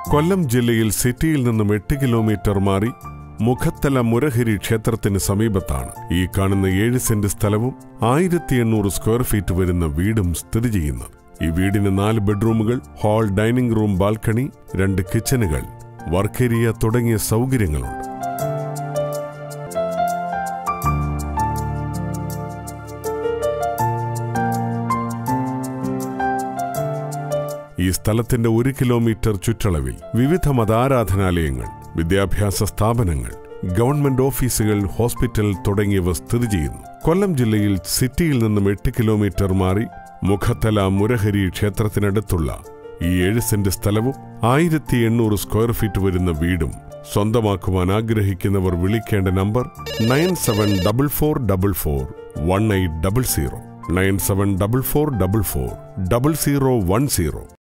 കൊല്ലം ജില്ലയിൽ സിറ്റിയിൽ നിന്നും എട്ട് കിലോമീറ്റർ മാറി മുഖത്തല മുരഹരി ക്ഷേത്രത്തിന് സമീപത്താണ് ഈ കാണുന്ന ഏഴ് സെന്റ് സ്ഥലവും ആയിരത്തി എണ്ണൂറ് സ്ക്വയർ ഫീറ്റ് വരുന്ന വീടും സ്ഥിതി ചെയ്യുന്നത് ഈ വീടിന് നാല് ബെഡ്റൂമുകൾ ഹാൾ ഡൈനിങ് റൂം ബാൽക്കണി രണ്ട് കിച്ചണുകൾ വർക്ക് ഏരിയ തുടങ്ങിയ സൗകര്യങ്ങളുണ്ട് ഈ സ്ഥലത്തിന്റെ ഒരു കിലോമീറ്റർ ചുറ്റളവിൽ വിവിധ മതാരാധനാലയങ്ങൾ വിദ്യാഭ്യാസ സ്ഥാപനങ്ങൾ ഗവൺമെന്റ് ഓഫീസുകൾ ഹോസ്പിറ്റൽ തുടങ്ങിയവ സ്ഥിതി ചെയ്യുന്നു കൊല്ലം ജില്ലയിൽ സിറ്റിയിൽ നിന്നും എട്ട് കിലോമീറ്റർ മാറി മുഖത്തല മുരഹരി ക്ഷേത്രത്തിനടുത്തുള്ള ഈ ഏഴ് സെന്റ് സ്ഥലവും ആയിരത്തി എണ്ണൂറ് സ്ക്വയർ ഫീറ്റ് വരുന്ന വീടും സ്വന്തമാക്കുവാൻ ആഗ്രഹിക്കുന്നവർ വിളിക്കേണ്ട number nine seven double four double four one eight double zero nine seven double four double four double zero one zero